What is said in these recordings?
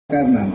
കാരനാണ്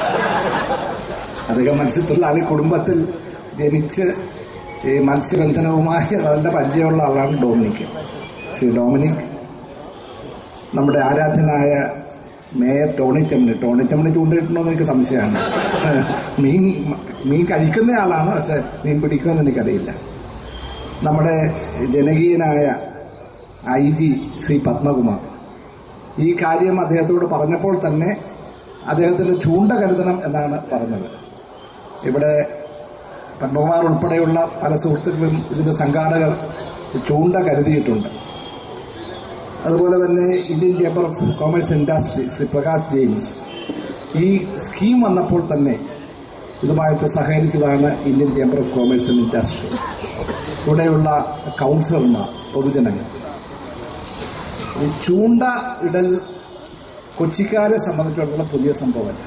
അദ്ദേഹം മത്സ്യത്തൊഴിലാളി കുടുംബത്തിൽ ജനിച്ച് ഈ മത്സ്യബന്ധനവുമായി നല്ല പരിചയമുള്ള ആളാണ് ഡൊമിനിക് ശ്രീ ഡൊമിനിക് നമ്മുടെ ആരാധ്യനായ മേയർ ടോണി ചെമ്മണി ടോണി ചെമ്മണി ചൂണ്ടിട്ടുണ്ടോ എന്ന് എനിക്ക് സംശയമാണ് മീൻ മീൻ കഴിക്കുന്ന ആളാണ് പക്ഷെ മീൻ പിടിക്കുമെന്ന് എനിക്കറിയില്ല നമ്മുടെ ജനകീയനായ ഐ ജി ശ്രീ പത്മകുമാർ ഈ കാര്യം അദ്ദേഹത്തോട് പറഞ്ഞപ്പോൾ തന്നെ അദ്ദേഹത്തിന് ചൂണ്ട കരുതണം എന്നാണ് പറഞ്ഞത് ഇവിടെ പത്മകുമാർ ഉൾപ്പെടെയുള്ള പല സുഹൃത്തുക്കളും ഇതിന്റെ സംഘാടകർ ചൂണ്ട കരുതിയിട്ടുണ്ട് അതുപോലെ തന്നെ Indian chamber of commerce industry Shri Prakash James ഈ സ്കീം വന്നപ്പോൾ തന്നെ ഇതുമായിട്ട് സഹകരിച്ചതാണ് Indian chamber of commerce and industry ഇവിടെയുള്ള കൗൺസിലർമാർ പൊതുജനങ്ങൾ ഈ ചൂണ്ട ഇടൽ കൊച്ചിക്കാരെ സംബന്ധിച്ചിടത്തോളം പുതിയ സംഭവമല്ല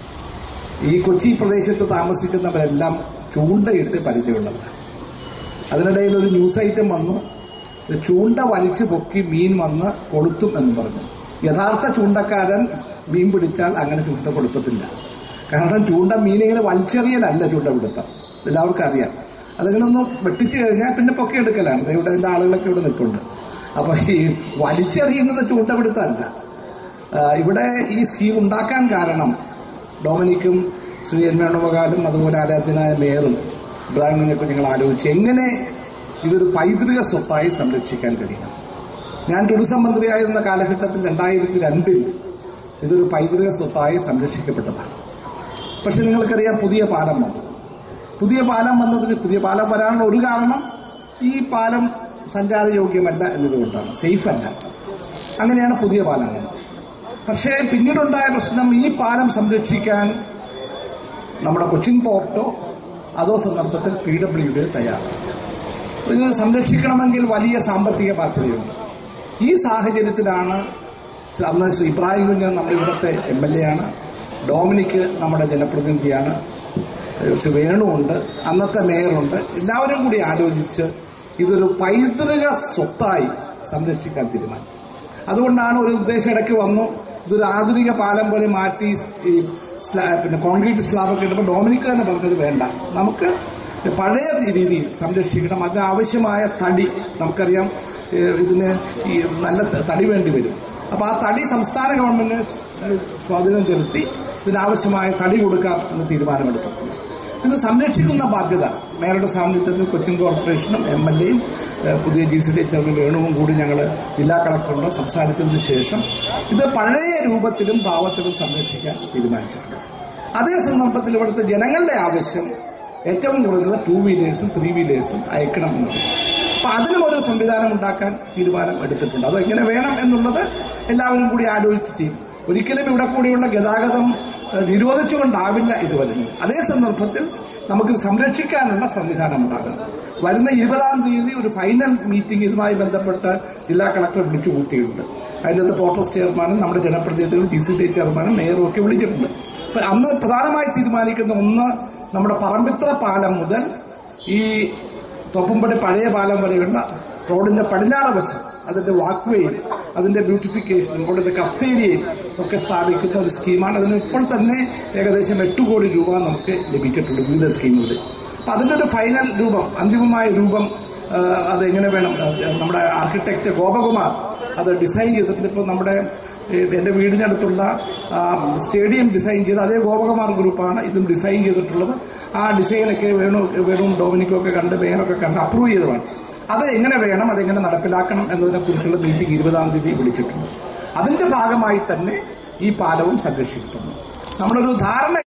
ഈ കൊച്ചി പ്രദേശത്ത് താമസിക്കുന്നവരെല്ലാം ചൂണ്ടയിട്ട് പരിചയമുള്ളവരാണ് അതിനിടയിൽ ഒരു ന്യൂസ് ഐറ്റം വന്നു ചൂണ്ട വലിച്ചു പൊക്കി മീൻ വന്ന് കൊളുത്തും എന്ന് പറഞ്ഞു യഥാർത്ഥ ചൂണ്ടക്കാരൻ മീൻ പിടിച്ചാൽ അങ്ങനെ ചൂണ്ട കൊളുത്തത്തില്ല കാരണം ചൂണ്ട മീനിങ്ങനെ വലിച്ചെറിയലല്ല ചൂണ്ട പിടുത്തം എല്ലാവർക്കും അറിയാം അതിങ്ങനെ ഒന്ന് വെട്ടിച്ചു കഴിഞ്ഞാൽ പിന്നെ പൊക്കിയെടുക്കലാണ് ദേ ഇവിടെ അതിന്റെ ആളുകളൊക്കെ ഇവിടെ നിൽപ്പുണ്ട് അപ്പൊ ഈ വലിച്ചെറിയുന്നത് ചൂണ്ട പിടുത്തമല്ല ആ, ഇവിടെ ഈ സ്കീം ഉണ്ടാക്കാൻ കാരണം ഡൊമിനിക്കും ശ്രീ എൻ വേണുഗോപാലും അതുപോലെ ആരാധ്യനായ മേയറും ഇബ്രാഹിമിനെയൊക്കെ ഞങ്ങൾ ആലോചിച്ച് എങ്ങനെ ഇതൊരു പൈതൃക സ്വത്തായി സംരക്ഷിക്കാൻ കഴിയും ഞാൻ ടൂറിസം മന്ത്രിയായിരുന്ന കാലഘട്ടത്തിൽ രണ്ടായിരത്തി രണ്ടിൽ ഇതൊരു പൈതൃക സ്വത്തായി സംരക്ഷിക്കപ്പെട്ടതാണ് പക്ഷെ നിങ്ങൾക്കറിയാം പുതിയ പാലം വന്നു പുതിയ പാലം വന്നതിന് പുതിയ പാലം വരാനുള്ള ഒരു കാരണം ഈ പാലം സഞ്ചാരയോഗ്യമല്ല എന്നതുകൊണ്ടാണ് സേഫ് അല്ല അങ്ങനെയാണ് പുതിയ പാലം വന്നത് പക്ഷേ പിന്നീടുണ്ടായ പ്രശ്നം ഈ പാലം സംരക്ഷിക്കാൻ നമ്മുടെ കൊച്ചിൻ പോർട്ടോ അതോ സന്ദർഭത്തിൽ പി ഡബ്ല്യു ഡി തയ്യാറാണ് ഇത് സംരക്ഷിക്കണമെങ്കിൽ വലിയ സാമ്പത്തിക ബാധ്യതയുണ്ട് ഈ സാഹചര്യത്തിലാണ് അന്ന് ശ്രീ ഇബ്രാഹിം കുഞ്ഞ് നമ്മുടെ ഇവിടുത്തെ എം എൽ എ ആണ് ഡോമിനിക്ക് നമ്മുടെ ജനപ്രതിനിധിയാണ് ശ്രീ വേണുവുണ്ട് അന്നത്തെ മേയറുണ്ട് എല്ലാവരും കൂടി ആലോചിച്ച് ഇതൊരു പൈതൃക സ്വത്തായി സംരക്ഷിക്കാൻ തീരുമാനിച്ചു അതുകൊണ്ടാണ് ഒരു ഉദ്ദേശം ഇടയ്ക്ക് വന്നു ഇതൊരു ആധുനിക പാലം പോലെ മാറ്റി ഈ സ്ലാ പിന്നെ കോൺക്രീറ്റ് സ്ലാബൊക്കെ ഇടുമ്പോൾ ഡോമിനിക്ക് തന്നെ പറഞ്ഞത് വേണ്ട നമുക്ക് പഴയ രീതിയിൽ സംരക്ഷിക്കണം അതിന് ആവശ്യമായ തടി നമുക്കറിയാം ഏഹ് ഇതിന് ഈ നല്ല ത- തടി വേണ്ടി വരും അപ്പോൾ ആ തടി സംസ്ഥാന ഗവൺമെന്റ് സ്വാധീനം ചെലുത്തി ഇതിനാവശ്യമായ തടി കൊടുക്കാം എന്ന് തീരുമാനമെടുത്തിട്ടുണ്ട് ഇത് സംരക്ഷിക്കുന്ന ബാധ്യത മേയറുടെ സാന്നിധ്യത്തിൽ കൊച്ചിൻ കോർപ്പറേഷനും എം എൽ എയും പുതിയ ജി സി ഡി ചെയർമാൻ വേണുവും കൂടി ഞങ്ങൾ ജില്ലാ കളക്ടറോട് സംസാരിച്ചതിന് ശേഷം ഇത് പഴയ രൂപത്തിലും ഭാവത്തിലും സംരക്ഷിക്കാൻ തീരുമാനിച്ചിട്ടുണ്ട് അതേ സന്ദർഭത്തിൽ ഇവിടുത്തെ ജനങ്ങളുടെ ആവശ്യം ഏറ്റവും കുറഞ്ഞത് ടൂ വീലേഴ്സും ത്രീ വീലേഴ്സും അയക്കണം എന്നുള്ളത് അപ്പൊ അതിനും ഒരു സംവിധാനം ഉണ്ടാക്കാൻ തീരുമാനം എടുത്തിട്ടുണ്ട് അത് എങ്ങനെ വേണം എന്നുള്ളത് എല്ലാവരും കൂടി ആലോചിച്ച് ചെയ്യും ഒരിക്കലും ഇവിടെ കൂടിയുള്ള ഗതാഗതം ഏഹ്, നിരോധിച്ചുകൊണ്ടാവില്ല ഇത് വരുന്നത് അതേ സന്ദർഭത്തിൽ നമുക്ക് സംരക്ഷിക്കാനുള്ള സംവിധാനം ഉണ്ടാകണം വരുന്ന ഇരുപതാം തീയതി ഒരു ഫൈനൽ മീറ്റിംഗ് ഇതുമായി ബന്ധപ്പെട്ട് ജില്ലാ കളക്ടർ വിളിച്ചു കൂട്ടിയിട്ടുണ്ട് അതിനകത്ത് പോർട്ടസ് ചെയർമാനും നമ്മുടെ ജനപ്രതിനിധികളും ഡി സി ഡി ചെയർമാനും മേയറും ഒക്കെ വിളിച്ചിട്ടുണ്ട് അപ്പൊ അന്ന് പ്രധാനമായി തീരുമാനിക്കുന്ന ഒന്ന് നമ്മുടെ പറമ്പിത്ര പാലം മുതൽ ഈ തൊപ്പുംപടി പഴയ പാലം വരെയുള്ള റോഡിന്റെ പടിഞ്ഞാറ് വശം അതിന്റെ വാക്വേയും അതിന്റെ ബ്യൂട്ടിഫിക്കേഷനും റോഡിന്റെ കത്തേരിയയും ഒക്കെ സ്ഥാപിക്കുന്ന ഒരു സ്കീമാണ് അതിന് ഇപ്പോൾ തന്നെ ഏകദേശം എട്ട് കോടി രൂപ നമുക്ക് ലഭിച്ചിട്ടുണ്ട് വിവിധ സ്കീമുകളിൽ അപ്പൊ അതിന്റെ ഒരു ഫൈനൽ രൂപം അന്തിമമായ രൂപം ആ, അതെങ്ങനെ വേണം ആ, നമ്മുടെ ആർക്കിടെക്ട് ഗോപകുമാർ അത് ഡിസൈൻ ചെയ്തിട്ടുണ്ട് ഇപ്പോൾ നമ്മുടെ ഏ, എന്റെ വീടിനടുത്തുള്ള ആ, സ്റ്റേഡിയം ഡിസൈൻ ചെയ്ത് അതേ ഗോപകുമാർ ഗ്രൂപ്പാണ് ഇതും ഡിസൈൻ ചെയ്തിട്ടുള്ളത് ആ ഡിസൈനൊക്കെ വേണു വേണുവും ഡോമിനിക്കും ഒക്കെ കണ്ട് മേയറൊക്കെ കണ്ട് അപ്രൂവ് ചെയ്തതാണ് അത് എങ്ങനെ വേണം അതെങ്ങനെ നടപ്പിലാക്കണം എന്നതിനെ കുറിച്ചുള്ള മീറ്റിംഗ് ഇരുപതാം തീയതി വിളിച്ചിട്ടുണ്ട് അതിന്റെ ഭാഗമായി തന്നെ ഈ പാലവും സംരക്ഷിക്കപ്പെടുന്നു നമ്മളൊരു ധാരണ